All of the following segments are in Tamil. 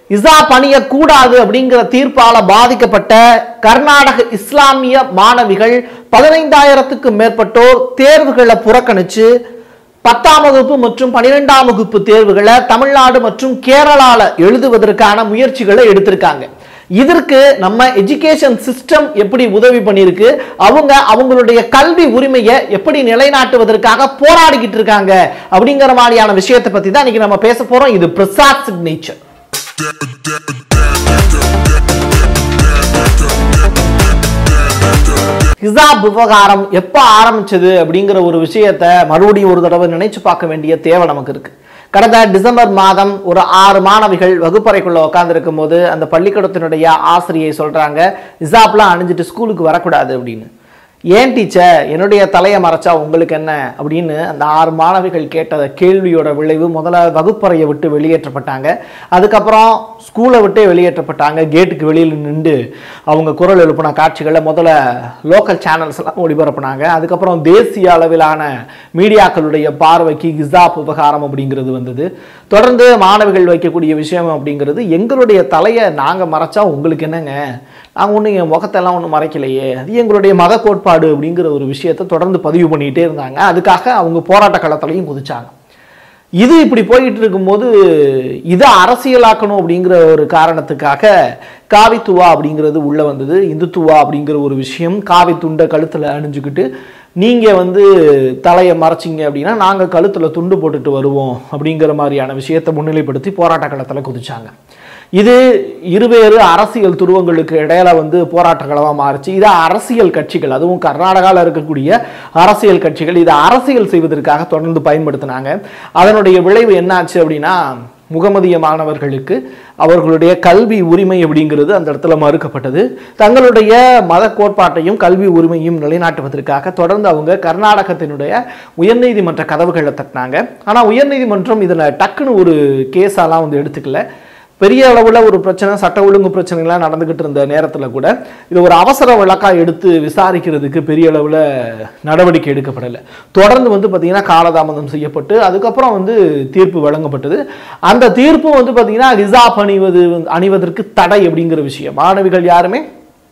இசா பணியக்கூடாது அப்படிங்கிற தீர்ப்பால பாதிக்கப்பட்ட கர்நாடக இஸ்லாமிய மாணவிகள் பதினைந்தாயிரத்துக்கும் மேற்பட்டோர் தேர்வுகளை புறக்கணிச்சு பத்தாம் வகுப்பு மற்றும் பன்னிரெண்டாம் வகுப்பு தேர்வுகளை தமிழ்நாடு மற்றும் கேரளால எழுதுவதற்கான முயற்சிகளை எடுத்திருக்காங்க இதற்கு நம்ம எஜுகேஷன் சிஸ்டம் எப்படி உதவி பண்ணியிருக்கு அவங்க அவங்களுடைய கல்வி உரிமையை எப்படி நிலைநாட்டுவதற்காக போராடிக்கிட்டு இருக்காங்க அப்படிங்கிற மாதிரியான விஷயத்தை பத்தி தான் இன்னைக்கு நம்ம பேச போறோம் இது பிரசாத் சிக்னேச்சர் ஹிசாப் விவகாரம் எப்போ ஆரம்பிச்சது அப்படிங்கிற ஒரு விஷயத்த மறுபடியும் ஒரு தடவை நினைச்சு பார்க்க வேண்டிய தேவை நமக்கு இருக்கு கடந்த டிசம்பர் மாதம் ஒரு ஆறு மாணவிகள் வகுப்பறைக்குள்ள உட்காந்துருக்கும் போது அந்த பள்ளிக்கூடத்தினுடைய ஆசிரியை சொல்றாங்க ஹிசாப்லாம் அணிஞ்சிட்டு ஸ்கூலுக்கு வரக்கூடாது அப்படின்னு ஏன் டீச்சர் என்னுடைய தலையை மறைச்சா உங்களுக்கு என்ன அப்படின்னு அந்த ஆறு மாணவிகள் கேட்ட கேள்வியோட விளைவு முதல்ல வகுப்பறையை விட்டு வெளியேற்றப்பட்டாங்க அதுக்கப்புறம் ஸ்கூலை விட்டே வெளியேற்றப்பட்டாங்க கேட்டுக்கு வெளியில் நின்று அவங்க குரல் எழுப்பின காட்சிகளை முதல்ல லோக்கல் சேனல்ஸ் எல்லாம் ஒளிபரப்புனாங்க அதுக்கப்புறம் தேசிய அளவிலான மீடியாக்களுடைய பார்வைக்கு ஹிசாப் விவகாரம் அப்படிங்கிறது வந்தது தொடர்ந்து மாணவிகள் வைக்கக்கூடிய விஷயம் அப்படிங்கிறது எங்களுடைய தலையை நாங்கள் மறைச்சா உங்களுக்கு என்னங்க நாங்கள் ஒன்றும் என் முகத்தெல்லாம் ஒன்றும் மறைக்கலையே அது எங்களுடைய மத கோட்பாடு அப்படிங்கிற ஒரு விஷயத்தை தொடர்ந்து பதிவு பண்ணிகிட்டே இருந்தாங்க அதுக்காக அவங்க போராட்ட களத்திலையும் குதிச்சாங்க இது இப்படி போயிட்டு இருக்கும்போது இதை அரசியலாக்கணும் அப்படிங்கிற ஒரு காரணத்துக்காக காவித்துவா அப்படிங்கிறது உள்ள வந்தது இந்துத்துவா அப்படிங்கிற ஒரு விஷயம் காவி துண்டை கழுத்தில் அணிஞ்சுக்கிட்டு நீங்கள் வந்து தலையை மறைச்சிங்க அப்படின்னா நாங்கள் கழுத்தில் துண்டு போட்டுட்டு வருவோம் அப்படிங்கிற மாதிரியான விஷயத்தை முன்னிலைப்படுத்தி போராட்ட களத்தில் குதிச்சாங்க இது இருவேறு அரசியல் துருவங்களுக்கு இடையில வந்து போராட்ட களமாக மாறுச்சு இது அரசியல் கட்சிகள் அதுவும் கர்நாடகாவில் இருக்கக்கூடிய அரசியல் கட்சிகள் இதை அரசியல் செய்வதற்காக தொடர்ந்து பயன்படுத்தினாங்க அதனுடைய விளைவு என்னாச்சு அப்படின்னா முகமதிய மாணவர்களுக்கு அவர்களுடைய கல்வி உரிமை அப்படிங்கிறது அந்த இடத்துல மறுக்கப்பட்டது தங்களுடைய மத கோட்பாட்டையும் கல்வி உரிமையும் நிலைநாட்டுவதற்காக தொடர்ந்து அவங்க கர்நாடகத்தினுடைய உயர்நீதிமன்ற கதவுகளை தட்டினாங்க ஆனால் உயர்நீதிமன்றம் இதில் டக்குன்னு ஒரு கேஸாலாம் வந்து எடுத்துக்கல பெரிய அளவில் ஒரு பிரச்சனை சட்ட ஒழுங்கு பிரச்சனைலாம் நடந்துக்கிட்டு இருந்த நேரத்தில் கூட இது ஒரு அவசர வழக்காக எடுத்து விசாரிக்கிறதுக்கு பெரிய அளவில் நடவடிக்கை எடுக்கப்படலை தொடர்ந்து வந்து பார்த்திங்கன்னா காலதாமதம் செய்யப்பட்டு அதுக்கப்புறம் வந்து தீர்ப்பு வழங்கப்பட்டது அந்த தீர்ப்பும் வந்து பார்த்திங்கன்னா ரிசாப் அணிவது அணிவதற்கு தடை அப்படிங்கிற விஷயம் மாணவிகள் யாருமே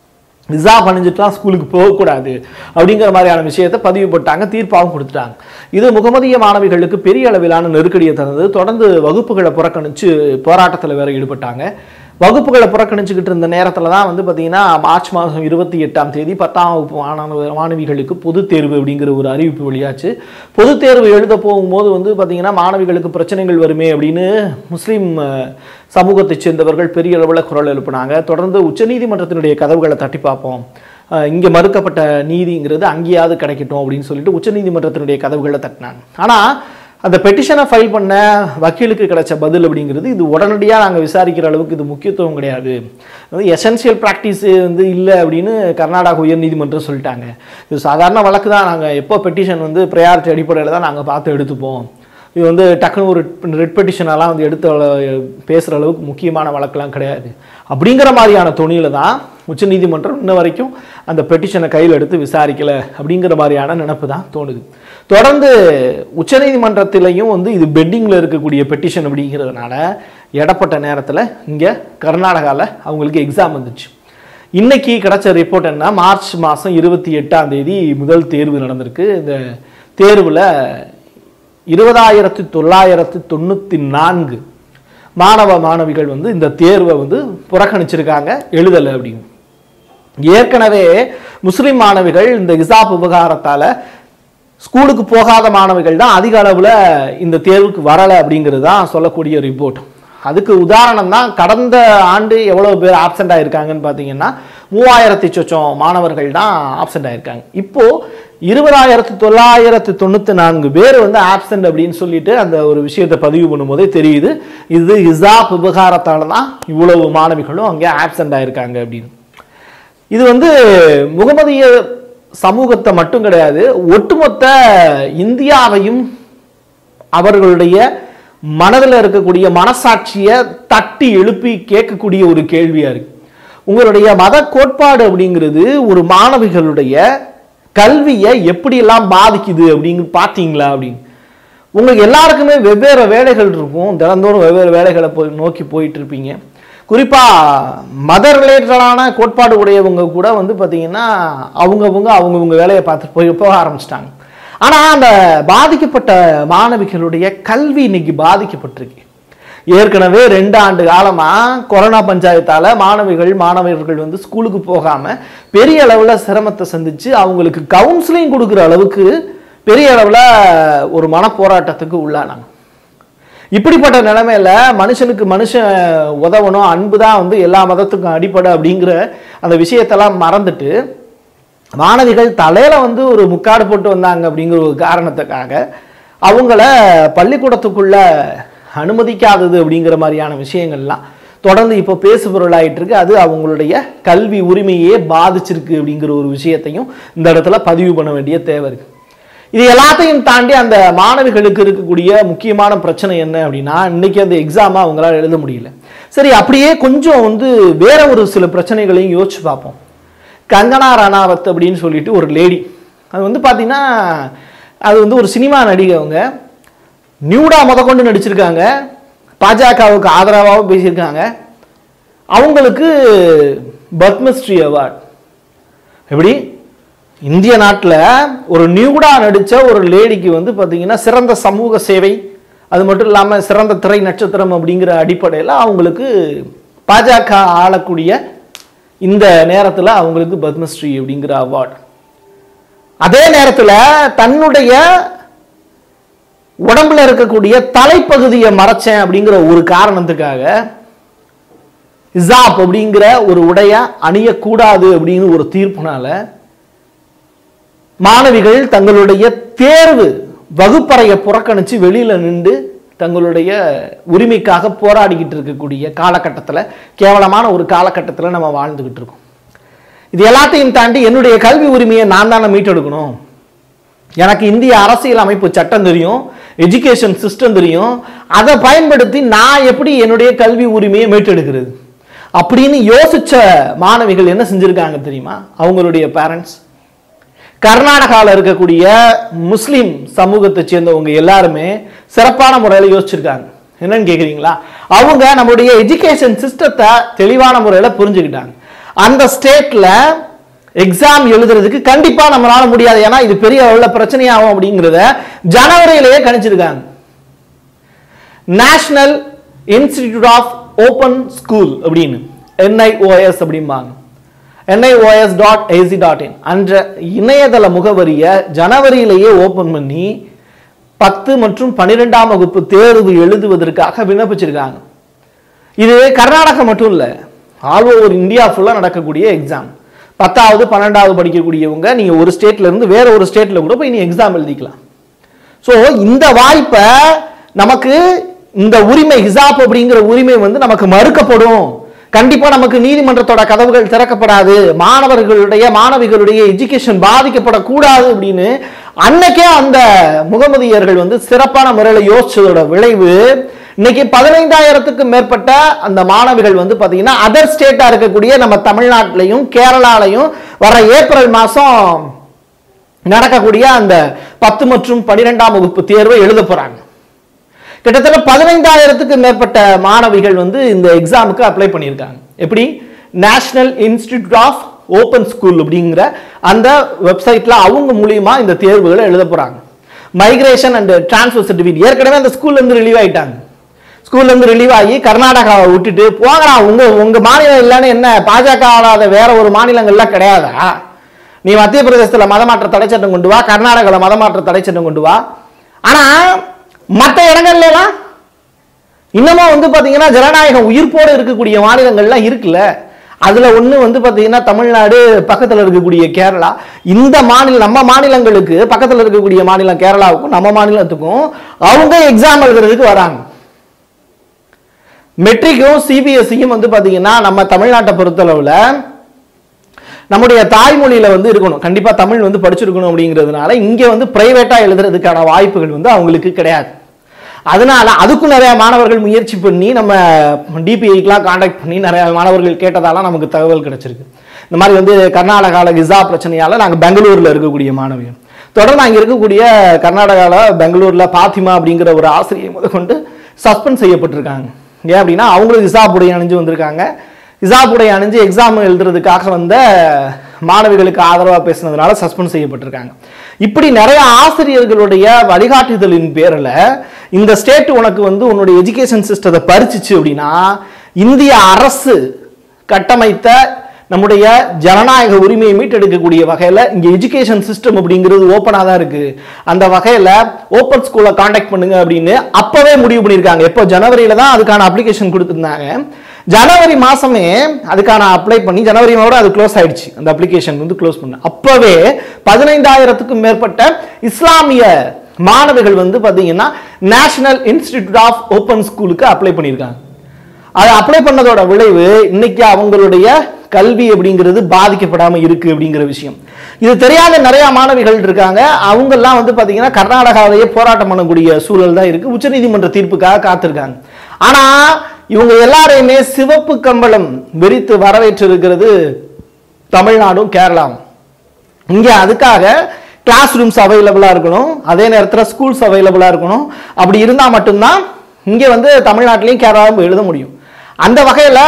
ரிசாப் அணிஞ்சிட்டுலாம் ஸ்கூலுக்கு போகக்கூடாது அப்படிங்கிற மாதிரியான விஷயத்தை பதிவு போட்டாங்க தீர்ப்பாகவும் கொடுத்துட்டாங்க இது முகமதிய மாணவிகளுக்கு பெரிய அளவிலான நெருக்கடியை தந்தது தொடர்ந்து வகுப்புகளை புறக்கணித்து போராட்டத்தில் வேற ஈடுபட்டாங்க வகுப்புகளை புறக்கணிச்சுக்கிட்டு இருந்த நேரத்தில் தான் வந்து பார்த்தீங்கன்னா மார்ச் மாதம் இருபத்தி எட்டாம் தேதி பத்தாம் வகுப்பு மாணவ மாணவிகளுக்கு பொது தேர்வு அப்படிங்கிற ஒரு அறிவிப்பு வெளியாச்சு பொது தேர்வு எழுத போகும்போது வந்து பார்த்தீங்கன்னா மாணவிகளுக்கு பிரச்சனைகள் வருமே அப்படின்னு முஸ்லீம் சமூகத்தைச் சேர்ந்தவர்கள் பெரிய அளவில் குரல் எழுப்பினாங்க தொடர்ந்து உச்சநீதிமன்றத்தினுடைய கதவுகளை தட்டி பார்ப்போம் இங்கே மறுக்கப்பட்ட நீதிங்கிறது அங்கேயாவது கிடைக்கட்டும் அப்படின்னு சொல்லிட்டு உச்சநீதிமன்றத்தினுடைய கதவுகளை தட்டினாங்க ஆனால் அந்த பெட்டிஷனை ஃபைல் பண்ண வக்கீலுக்கு கிடைச்ச பதில் அப்படிங்கிறது இது உடனடியாக நாங்கள் விசாரிக்கிற அளவுக்கு இது முக்கியத்துவம் கிடையாது வந்து எசென்சியல் ப்ராக்டிஸ் வந்து இல்லை அப்படின்னு கர்நாடகா உயர்நீதிமன்றம் சொல்லிட்டாங்க இது சாதாரண வழக்கு தான் நாங்கள் எப்போ பெட்டிஷன் வந்து ப்ரையாரிட்டி அடிப்படையில் தான் நாங்கள் பார்த்து எடுத்துப்போம் இது வந்து டக்குன்னு ஒரு ரெட் பெட்டிஷனெல்லாம் வந்து எடுத்து பேசுகிற அளவுக்கு முக்கியமான வழக்கெல்லாம் கிடையாது அப்படிங்கிற மாதிரியான துணியில் தான் உச்சநீதிமன்றம் இன்ன வரைக்கும் அந்த பெட்டிஷனை கையில் எடுத்து விசாரிக்கலை அப்படிங்கிற மாதிரியான நினப்பு தான் தோணுது தொடர்ந்து உச்சநீதிமன்றத்திலையும் வந்து இது பெட்டிங்கில் இருக்கக்கூடிய பெட்டிஷன் அப்படிங்கிறதுனால இடப்பட்ட நேரத்தில் இங்கே கர்நாடகாவில் அவங்களுக்கு எக்ஸாம் வந்துச்சு இன்னைக்கு கிடைச்ச ரிப்போர்ட் என்ன மார்ச் மாதம் இருபத்தி எட்டாம் தேதி முதல் தேர்வு நடந்திருக்கு இந்த தேர்வில் இருபதாயிரத்தி தொள்ளாயிரத்தி தொண்ணூற்றி நான்கு மாணவ மாணவிகள் வந்து இந்த தேர்வை வந்து புறக்கணிச்சிருக்காங்க எழுதலை அப்படின்னு ஏற்கனவே முஸ்லிம் மாணவிகள் இந்த இசாப் விவகாரத்தால் ஸ்கூலுக்கு போகாத மாணவிகள் தான் அதிக அளவில் இந்த தேர்வுக்கு வரலை அப்படிங்கிறது தான் சொல்லக்கூடிய ரிப்போர்ட் அதுக்கு உதாரணம் தான் கடந்த ஆண்டு எவ்வளோ பேர் ஆப்சண்ட் ஆயிருக்காங்கன்னு பார்த்தீங்கன்னா மூவாயிரத்தி சொச்சம் மாணவர்கள் தான் ஆப்சண்ட் ஆயிருக்காங்க இப்போ இருபதாயிரத்தி தொள்ளாயிரத்தி தொண்ணூற்றி நான்கு பேர் வந்து ஆப்சண்ட் அப்படின்னு சொல்லிட்டு அந்த ஒரு விஷயத்தை பதிவு பண்ணும்போதே தெரியுது இது இசாப் விவகாரத்தால் தான் இவ்வளவு மாணவிகளும் அங்கே ஆப்சண்ட் ஆயிருக்காங்க அப்படின்னு இது வந்து முகமதிய சமூகத்தை மட்டும் கிடையாது ஒட்டுமொத்த இந்தியாவையும் அவர்களுடைய மனதில் இருக்கக்கூடிய மனசாட்சியை தட்டி எழுப்பி கேட்கக்கூடிய ஒரு கேள்வியா இருக்கு உங்களுடைய மத கோட்பாடு அப்படிங்கிறது ஒரு மாணவிகளுடைய கல்வியை எப்படியெல்லாம் பாதிக்குது அப்படிங்க பார்த்தீங்களா அப்படின்னு உங்களுக்கு எல்லாருக்குமே வெவ்வேறு வேலைகள் இருக்கும் தினந்தோறும் வெவ்வேறு வேலைகளை போய் நோக்கி போயிட்டு இருப்பீங்க குறிப்பாக மத ரிலேட்டடான கோட்பாடு உடையவங்க கூட வந்து பார்த்தீங்கன்னா அவங்கவுங்க அவங்கவுங்க வேலையை பார்த்து போய் போக ஆரம்பிச்சிட்டாங்க ஆனால் அந்த பாதிக்கப்பட்ட மாணவிகளுடைய கல்வி இன்னைக்கு பாதிக்கப்பட்டிருக்கு ஏற்கனவே ரெண்டு ஆண்டு காலமா கொரோனா பஞ்சாயத்தால மாணவிகள் மாணவர்கள் வந்து ஸ்கூலுக்கு போகாம பெரிய அளவுல சிரமத்தை சந்திச்சு அவங்களுக்கு கவுன்சிலிங் கொடுக்குற அளவுக்கு பெரிய அளவுல ஒரு மனப்போராட்டத்துக்கு உள்ளானாங்க இப்படிப்பட்ட நிலைமையில மனுஷனுக்கு மனுஷன் உதவணும் அன்பு தான் வந்து எல்லா மதத்துக்கும் அடிப்படை அப்படிங்கிற அந்த விஷயத்தெல்லாம் மறந்துட்டு மாணவிகள் தலையில வந்து ஒரு முக்காடு போட்டு வந்தாங்க அப்படிங்கிற ஒரு காரணத்துக்காக அவங்கள பள்ளிக்கூடத்துக்குள்ள அனுமதிக்காதது அப்படிங்கிற மாதிரியான விஷயங்கள்லாம் தொடர்ந்து இப்போ பேசு பொருளாயிட்டு இருக்கு அது அவங்களுடைய கல்வி உரிமையே பாதிச்சிருக்கு அப்படிங்கிற ஒரு விஷயத்தையும் இந்த இடத்துல பதிவு பண்ண வேண்டிய தேவை இருக்கு இது எல்லாத்தையும் தாண்டி அந்த மாணவிகளுக்கு இருக்கக்கூடிய முக்கியமான பிரச்சனை என்ன அப்படின்னா இன்னைக்கு அந்த எக்ஸாமை அவங்களால எழுத முடியல சரி அப்படியே கொஞ்சம் வந்து வேற ஒரு சில பிரச்சனைகளையும் யோசிச்சு பார்ப்போம் கங்கனா ரணாவத் அப்படின்னு சொல்லிட்டு ஒரு லேடி அது வந்து பார்த்தீங்கன்னா அது வந்து ஒரு சினிமா நடிகை அவங்க நியூடா முதற்கொண்டு நடிச்சிருக்காங்க பாஜகவுக்கு ஆதரவாகவும் பேசியிருக்காங்க அவங்களுக்கு பத்மஸ்ரீ அவார்ட் எப்படி இந்திய நாட்டில் ஒரு நியூடா நடித்த ஒரு லேடிக்கு வந்து பார்த்தீங்கன்னா சிறந்த சமூக சேவை அது மட்டும் இல்லாமல் சிறந்த திரை நட்சத்திரம் அப்படிங்கிற அடிப்படையில் அவங்களுக்கு பாஜக ஆளக்கூடிய இந்த நேரத்தில் அவங்களுக்கு பத்மஸ்ரீ அப்படிங்கிற அவார்டு அதே நேரத்தில் தன்னுடைய உடம்புல இருக்கக்கூடிய தலைப்பகுதியை மறைச்சேன் அப்படிங்கிற ஒரு காரணத்துக்காக இசாப் அப்படிங்கிற ஒரு உடைய அணியக்கூடாது அப்படின்னு ஒரு தீர்ப்புனால மாணவிகள் தங்களுடைய தேர்வு வகுப்பறையை புறக்கணிச்சு வெளியில நின்று தங்களுடைய உரிமைக்காக போராடிக்கிட்டு இருக்கக்கூடிய காலகட்டத்தில் கேவலமான ஒரு காலகட்டத்தில் நம்ம வாழ்ந்துகிட்டு இருக்கோம் இது எல்லாத்தையும் தாண்டி என்னுடைய கல்வி உரிமையை நான் தானே மீட்டெடுக்கணும் எனக்கு இந்திய அரசியல் அமைப்பு சட்டம் தெரியும் எஜுகேஷன் சிஸ்டம் தெரியும் அதை பயன்படுத்தி நான் எப்படி என்னுடைய கல்வி உரிமையை மீட்டெடுக்கிறது அப்படின்னு யோசிச்ச மாணவிகள் என்ன செஞ்சிருக்காங்க தெரியுமா அவங்களுடைய பேரண்ட்ஸ் கர்நாடகாவில் இருக்கக்கூடிய முஸ்லீம் சமூகத்தை சேர்ந்தவங்க எல்லாருமே சிறப்பான முறையில் யோசிச்சிருக்காங்க என்னன்னு கேட்குறீங்களா அவங்க நம்மளுடைய எஜுகேஷன் சிஸ்டத்தை தெளிவான முறையில் புரிஞ்சுக்கிட்டாங்க அந்த ஸ்டேட்டில் எக்ஸாம் எழுதுறதுக்கு கண்டிப்பா நம்மளால முடியாது ஏன்னா இது பெரிய அளவில் பிரச்சனையாகும் அப்படிங்கிறத ஜனவரியிலேயே கணிச்சிருக்காங்க national institute of open school அப்படின்னு என்ஐஓஎஸ் அப்படிம்பாங்க NIOS dot AC dot in அன்ற இணையதள முகவரியை ஜனவரியிலேயே ஓபன் பண்ணி பத்து மற்றும் பன்னிரெண்டாம் வகுப்பு தேர்வு எழுதுவதற்காக விண்ணப்பிச்சிருக்காங்க இது கர்நாடகா மட்டும் இல்லை ஆல் ஓவர் இந்தியா ஃபுல்லாக நடக்கக்கூடிய எக்ஸாம் பத்தாவது பன்னெண்டாவது படிக்கக்கூடியவங்க நீங்கள் ஒரு ஸ்டேட்ல இருந்து வேற ஒரு ஸ்டேட்ல கூட போய் நீ எக்ஸாம் எழுதிக்கலாம் ஸோ இந்த வாய்ப்பை நமக்கு இந்த உரிமை ஹிசாப் அப்படிங்கிற உரிமை வந்து நமக்கு மறுக்கப்படும் கண்டிப்பா நமக்கு நீதிமன்றத்தோட கதவுகள் திறக்கப்படாது மாணவர்களுடைய மாணவிகளுடைய எஜுகேஷன் பாதிக்கப்படக்கூடாது அப்படின்னு அன்னைக்கே அந்த முகமதியர்கள் வந்து சிறப்பான முறையில் யோசிச்சதோட விளைவு இன்னைக்கு பதினைந்தாயிரத்துக்கு மேற்பட்ட அந்த மாணவிகள் வந்து பாத்தீங்கன்னா அதர் ஸ்டேட்டா இருக்கக்கூடிய நம்ம தமிழ்நாட்டிலையும் கேரளாலையும் வர ஏப்ரல் மாசம் நடக்கக்கூடிய அந்த பத்து மற்றும் பன்னிரெண்டாம் வகுப்பு தேர்வை எழுத போறாங்க கிட்டத்தட்ட பதினைந்தாயிரத்துக்கு மேற்பட்ட மாணவிகள் வந்து இந்த எக்ஸாமுக்கு அப்ளை பண்ணியிருக்காங்க எப்படி national institute of open school அப்படிங்கிற அந்த வெப்சைட்ல அவங்க மூலியமா இந்த தேர்வுகளை எழுத போறாங்க மைக்ரேஷன் அண்ட் டிரான்ஸ்ஃபர் சர்டிஃபிகேட் ஏற்கனவே அந்த ஸ்கூல்ல இருந்து ரிலீவ் ஆயிட்டாங்க ஸ்கூல்ல இருந்து ரிலீவ் ஆகி கர்நாடகாவை விட்டுட்டு போங்கடா உங்க உங்க மாநிலம் இல்லைன்னு என்ன பாஜக ஆளாத வேற ஒரு மாநிலங்கள்ல கிடையாதா நீ மத்திய பிரதேசத்துல மதமாற்ற தடை சட்டம் கொண்டு வா கர்நாடகாவில் மதமாற்ற தடை சட்டம் கொண்டு வா ஆனா மற்ற இடங்கள்ல எல்லாம் இன்னமும் வந்து பாத்தீங்கன்னா ஜனநாயகம் உயிர்ப்போடு இருக்கக்கூடிய மாநிலங்கள்லாம் இருக்குல்ல அதுல ஒண்ணு வந்து பாத்தீங்கன்னா தமிழ்நாடு பக்கத்துல இருக்கக்கூடிய கேரளா இந்த மாநில நம்ம மாநிலங்களுக்கு பக்கத்துல இருக்கக்கூடிய மாநிலம் கேரளாவுக்கும் நம்ம மாநிலத்துக்கும் அவங்க எக்ஸாம் எழுதுறதுக்கு வராங்க மெட்ரிக்கும் சிபிஎஸ்சியும் வந்து பாத்தீங்கன்னா நம்ம தமிழ்நாட்டை பொறுத்தளவுல நம்முடைய தாய்மொழியில வந்து இருக்கணும் கண்டிப்பா தமிழ் வந்து படிச்சிருக்கணும் அப்படிங்கிறதுனால இங்க வந்து பிரைவேட்டா எழுதுறதுக்கான வாய்ப்புகள் வந்து அவங்களுக்கு கிடையாது அதனால அதுக்கும் நிறைய மாணவர்கள் முயற்சி பண்ணி நம்ம டிபிஐக்கெலாம் காண்டாக்ட் பண்ணி நிறைய மாணவர்கள் கேட்டதால நமக்கு தகவல் கிடைச்சிருக்கு இந்த மாதிரி வந்து கர்நாடகாவில் விசா பிரச்சனையால நாங்கள் பெங்களூர்ல இருக்கக்கூடிய மாணவிகள் தொடர்ந்து அங்கே இருக்கக்கூடிய கர்நாடகாவில் பெங்களூரில் பாத்திமா அப்படிங்கிற ஒரு ஆசிரியை முதற்கொண்டு சஸ்பெண்ட் செய்யப்பட்டிருக்காங்க ஏன் அப்படின்னா அவங்களும் இசாப் உடை அணிஞ்சு வந்திருக்காங்க இசாப் உடை அணிஞ்சு எக்ஸாம் எழுதுறதுக்காக வந்த மாணவிகளுக்கு ஆதரவாக பேசுனதுனால சஸ்பெண்ட் செய்யப்பட்டிருக்காங்க இப்படி நிறைய ஆசிரியர்களுடைய வழிகாட்டுதலின் பேரில் இந்த ஸ்டேட் உனக்கு வந்து உன்னுடைய எஜுகேஷன் சிஸ்டத்தை பறிச்சிச்சு அப்படின்னா இந்திய அரசு கட்டமைத்த நம்முடைய ஜனநாயக உரிமையை மீட்டெடுக்கக்கூடிய வகையில் இங்கே எஜுகேஷன் சிஸ்டம் அப்படிங்கிறது ஓப்பனாக தான் இருக்கு அந்த வகையில் ஓப்பன் ஸ்கூலை காண்டாக்ட் பண்ணுங்க அப்படின்னு அப்பவே முடிவு பண்ணியிருக்காங்க எப்போ ஜனவரியில தான் அதுக்கான அப்ளிகேஷன் கொடுத்துருந்தாங்க ஜனவரி மாசமே அதுக்கான அப்ளை பண்ணி ஜனவரி மாதம் அது க்ளோஸ் ஆயிடுச்சு அந்த அப்ளிகேஷன் வந்து க்ளோஸ் பண்ண அப்பவே பதினைந்தாயிரத்துக்கும் மேற்பட்ட இஸ்லாமிய மாணவர்கள் வந்து பார்த்தீங்கன்னா நேஷனல் இன்ஸ்டிடியூட் ஆஃப் ஓப்பன் ஸ்கூலுக்கு அப்ளை பண்ணியிருக்காங்க அது அப்ளை பண்ணதோட விளைவு இன்னைக்கு அவங்களுடைய கல்வி அப்படிங்கிறது பாதிக்கப்படாம இருக்கு அப்படிங்கிற விஷயம் இது தெரியாத நிறைய மாணவிகள் இருக்காங்க அவங்கெல்லாம் வந்து பாத்தீங்கன்னா கர்நாடகாவிலேயே போராட்டம் பண்ணக்கூடிய சூழல் தான் இருக்கு உச்சநீதிமன்ற தீர்ப்புக்காக காத்திருக்காங்க ஆனா இவங்க எல்லாரையுமே சிவப்பு கம்பளம் விரித்து வரவேற்று இருக்கிறது தமிழ்நாடும் கேரளாவும் இங்கே அதுக்காக கிளாஸ் ரூம்ஸ் அவைலபிளாக இருக்கணும் அதே நேரத்தில் ஸ்கூல்ஸ் அவைலபிளாக இருக்கணும் அப்படி இருந்தால் மட்டும்தான் இங்கே வந்து தமிழ்நாட்டிலையும் கேரளாவும் எழுத முடியும் அந்த வகையில்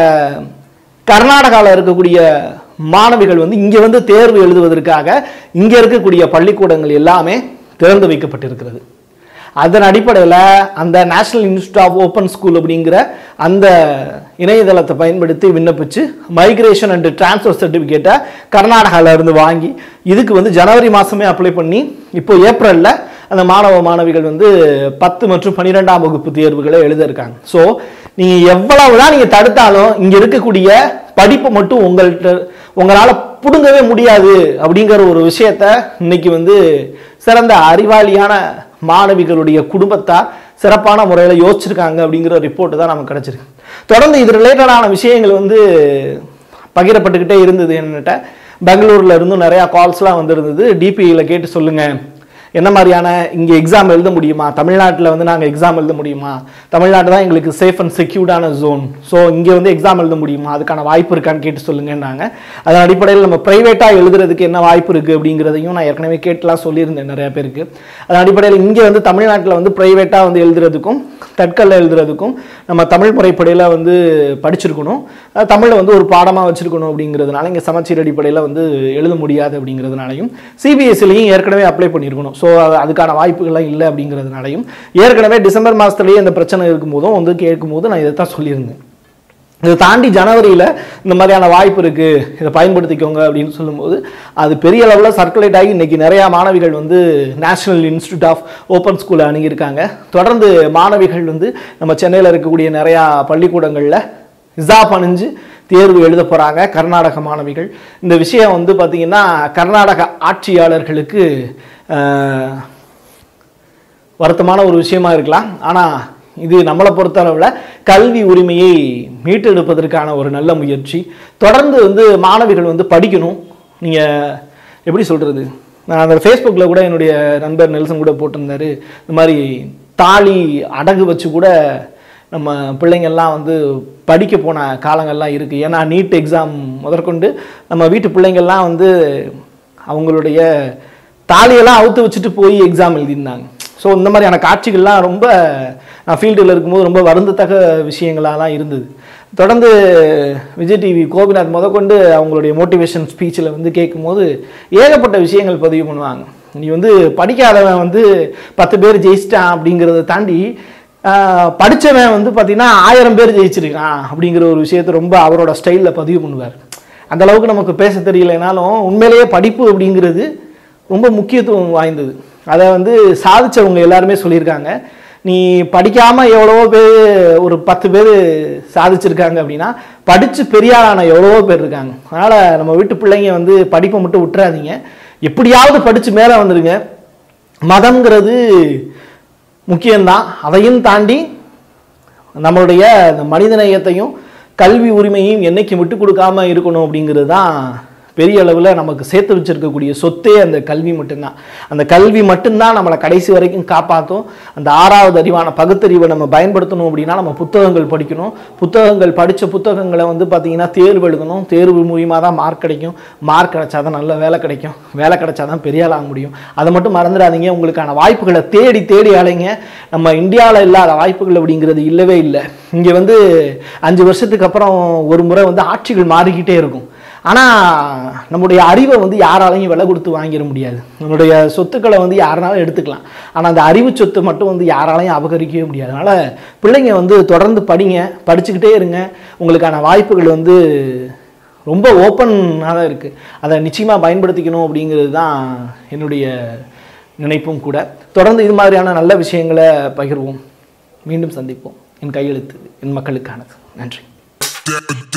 கர்நாடகாவில் இருக்கக்கூடிய மாணவிகள் வந்து இங்கே வந்து தேர்வு எழுதுவதற்காக இங்கே இருக்கக்கூடிய பள்ளிக்கூடங்கள் எல்லாமே திறந்து வைக்கப்பட்டிருக்கிறது அதன் அடிப்படையில் அந்த national institute of open school அப்படிங்கிற அந்த இணையதளத்தை பயன்படுத்தி விண்ணப்பிச்சு மைக்ரேஷன் அண்ட் டிரான்ஸ்ஃபர் சர்டிஃபிகேட்டை கர்நாடகாவில் இருந்து வாங்கி இதுக்கு வந்து ஜனவரி மாதமே அப்ளை பண்ணி இப்போ ஏப்ரலில் அந்த மாணவ மாணவிகள் வந்து பத்து மற்றும் பன்னிரெண்டாம் வகுப்பு தேர்வுகளை எழுத இருக்காங்க ஸோ நீங்கள் எவ்வளவு தான் நீங்கள் தடுத்தாலும் இங்கே இருக்கக்கூடிய படிப்பை மட்டும் உங்கள்கிட்ட உங்களால் பிடுங்கவே முடியாது அப்படிங்கிற ஒரு விஷயத்த இன்னைக்கு வந்து சிறந்த அறிவாளியான மாணவிகளுடைய குடும்பத்தார் சிறப்பான முறையில் யோசிச்சிருக்காங்க அப்படிங்கிற ரிப்போர்ட் தான் நமக்கு கிடைச்சிருக்கு தொடர்ந்து இது ரிலேட்டடான விஷயங்கள் வந்து பகிரப்பட்டுக்கிட்டே இருந்தது என்கிட்ட பெங்களூர்ல இருந்தும் நிறையா கால்ஸ்லாம் வந்திருந்தது டிபியில் கேட்டு சொல்லுங்க என்ன மாதிரியான இங்கே எக்ஸாம் எழுத முடியுமா தமிழ்நாட்டில் வந்து நாங்கள் எக்ஸாம் எழுத முடியுமா தமிழ்நாடு தான் எங்களுக்கு சேஃப் அண்ட் செக்யூர்டான ஜோன் ஸோ இங்கே வந்து எக்ஸாம் எழுத முடியுமா அதுக்கான வாய்ப்பு இருக்கான்னு கேட்டு சொல்லுங்கன்னாங்க அதன் அடிப்படையில் நம்ம ப்ரைவேட்டாக எழுதுறதுக்கு என்ன வாய்ப்பு இருக்குது அப்படிங்கிறதையும் நான் ஏற்கனவே கேட்டுலாம் சொல்லியிருந்தேன் நிறைய பேருக்கு அதன் அடிப்படையில் இங்கே வந்து தமிழ்நாட்டில் வந்து ப்ரைவேட்டாக வந்து எழுதுறதுக்கும் தட்கல்ல எழுதுறதுக்கும் நம்ம தமிழ் முறைப்படையில் வந்து படிச்சிருக்கணும் அஹ் தமிழை வந்து ஒரு பாடமாக வச்சிருக்கணும் அப்படிங்கிறதுனால இங்கே சமச்சீர் அடிப்படையில் வந்து எழுத முடியாது அப்படிங்கிறதுனாலையும் சிபிஎஸ்சிலையும் ஏற்கனவே அப்ளை பண்ணியிருக்கணும் ஸோ அதுக்கான வாய்ப்புகள்லாம் இல்லை அப்படிங்கிறதுனாலையும் ஏற்கனவே டிசம்பர் மாதத்துலேயே இந்த பிரச்சனை இருக்கும்போதும் வந்து கேட்கும்போது நான் இதை தான் சொல்லியிருந்தேன் இதை தாண்டி ஜனவரியில் இந்த மாதிரியான வாய்ப்பு இருக்குது இதை பயன்படுத்திக்கோங்க அப்படின்னு சொல்லும்போது அது பெரிய அளவில் சர்க்குலேட் ஆகி இன்னைக்கு நிறையா மாணவிகள் வந்து நேஷனல் இன்ஸ்டியூட் ஆஃப் ஓப்பன் ஸ்கூலை அணுகியிருக்காங்க தொடர்ந்து மாணவிகள் வந்து நம்ம சென்னையில் இருக்கக்கூடிய நிறையா பள்ளிக்கூடங்களில் இசாப் அணிஞ்சு தேர்வு எழுத போகிறாங்க கர்நாடக மாணவிகள் இந்த விஷயம் வந்து பார்த்திங்கன்னா கர்நாடக ஆட்சியாளர்களுக்கு ஆஹ், வருத்தமான ஒரு விஷயமா இருக்கலாம் ஆனால் இது நம்மளை பொறுத்தளவில் கல்வி உரிமையை மீட்டெடுப்பதற்கான ஒரு நல்ல முயற்சி தொடர்ந்து வந்து மாணவிகள் வந்து படிக்கணும் நீங்கள் எப்படி சொல்கிறது நான் அந்த ஃபேஸ்புக்கில் கூட என்னுடைய நண்பர் நெல்சன் கூட போட்டிருந்தாரு இந்த மாதிரி தாலி அடகு வச்சு கூட நம்ம பிள்ளைங்கள்லாம் வந்து படிக்க போன காலங்கள்லாம் இருக்குது ஏன்னா நீட் எக்ஸாம் முதற்கொண்டு நம்ம வீட்டு பிள்ளைங்கள்லாம் வந்து அவங்களுடைய தாலியெல்லாம் அவுத்து வச்சுட்டு போய் எக்ஸாம் எழுதியிருந்தாங்க ஸோ இந்த மாதிரியான காட்சிகள்லாம் ரொம்ப நான் ஃபீல்டில் இருக்கும்போது ரொம்ப வருந்தத்தக்க விஷயங்களாலாம் இருந்தது தொடர்ந்து விஜய் டிவி கோபிநாத் முதற்கொண்டு அவங்களுடைய மோட்டிவேஷன் ஸ்பீச்சில் வந்து கேட்கும்போது ஏகப்பட்ட விஷயங்கள் பதிவு பண்ணுவாங்க நீ வந்து படிக்காதவன் வந்து பத்து பேர் ஜெயிச்சிட்டான் அப்படிங்கிறத தாண்டி ஆஹ், படிச்சவன் வந்து பார்த்தீங்கன்னா ஆயிரம் பேர் ஜெயிச்சிருக்கான் அப்படிங்கிற ஒரு விஷயத்தை ரொம்ப அவரோட ஸ்டைலில் பதிவு பண்ணுவார் அந்த அளவுக்கு நமக்கு பேச தெரியலைனாலும் உண்மையிலேயே படிப்பு அப்படிங்கிறது ரொம்ப முக்கியத்துவம் வாய்ந்தது அதை வந்து சாதிச்சவங்க எல்லாருமே சொல்லியிருக்காங்க நீ படிக்காம எவ்வளவோ பேர் ஒரு பத்து பேர் சாதிச்சிருக்காங்க அப்படின்னா படிச்சு பெரியாரான எவ்வளவோ பேர் இருக்காங்க அதனால நம்ம வீட்டு பிள்ளைங்க வந்து படிப்பை மட்டும் விட்டுறாதீங்க எப்படியாவது படிச்சு மேலே வந்துடுங்க மதம்ங்கிறது முக்கியம்தான் அதையும் தாண்டி நம்மளுடைய இந்த மனிதநேயத்தையும் கல்வி உரிமையும் என்னைக்கு விட்டு கொடுக்காம இருக்கணும் அப்படிங்கிறது தான் பெரிய அளவில் நமக்கு சேர்த்து வச்சிருக்கக்கூடிய சொத்தே அந்த கல்வி மட்டும்தான் அந்த கல்வி மட்டும்தான் நம்மளை கடைசி வரைக்கும் காப்பாற்றும் அந்த ஆறாவது அறிவான பகுத்தறிவை நம்ம பயன்படுத்தணும் அப்படின்னா நம்ம புத்தகங்கள் படிக்கணும் புத்தகங்கள் படித்த புத்தகங்களை வந்து பார்த்தீங்கன்னா தேர்வு எழுதணும் தேர்வு மூலியமாக தான் மார்க் கிடைக்கும் மார்க் கிடைச்சா தான் நல்ல வேலை கிடைக்கும் வேலை கிடைச்சா தான் பெரிய ஆளாக முடியும் அதை மட்டும் மறந்துடாதீங்க உங்களுக்கான வாய்ப்புகளை தேடி தேடி அலைங்க நம்ம இந்தியாவில் இல்லாத வாய்ப்புகள் அப்படிங்கிறது இல்லவே இல்லை இங்கே வந்து அஞ்சு வருஷத்துக்கு அப்புறம் ஒரு முறை வந்து ஆட்சிகள் மாறிக்கிட்டே இருக்கும் ஆனால் நம்முடைய அறிவை வந்து யாராலையும் விலை கொடுத்து வாங்கிட முடியாது நம்மளுடைய சொத்துக்களை வந்து யாருனாலும் எடுத்துக்கலாம் ஆனால் அந்த அறிவு சொத்து மட்டும் வந்து யாராலையும் அபகரிக்கவே முடியாது அதனால் பிள்ளைங்க வந்து தொடர்ந்து படிங்க படிச்சுக்கிட்டே இருங்க உங்களுக்கான வாய்ப்புகள் வந்து ரொம்ப ஓப்பனாக தான் இருக்குது அதை நிச்சயமாக பயன்படுத்திக்கணும் அப்படிங்கிறது தான் என்னுடைய நினைப்பும் கூட தொடர்ந்து இது மாதிரியான நல்ல விஷயங்களை பகிர்வோம் மீண்டும் சந்திப்போம் என் கையெழுத்து என் மக்களுக்கானது நன்றி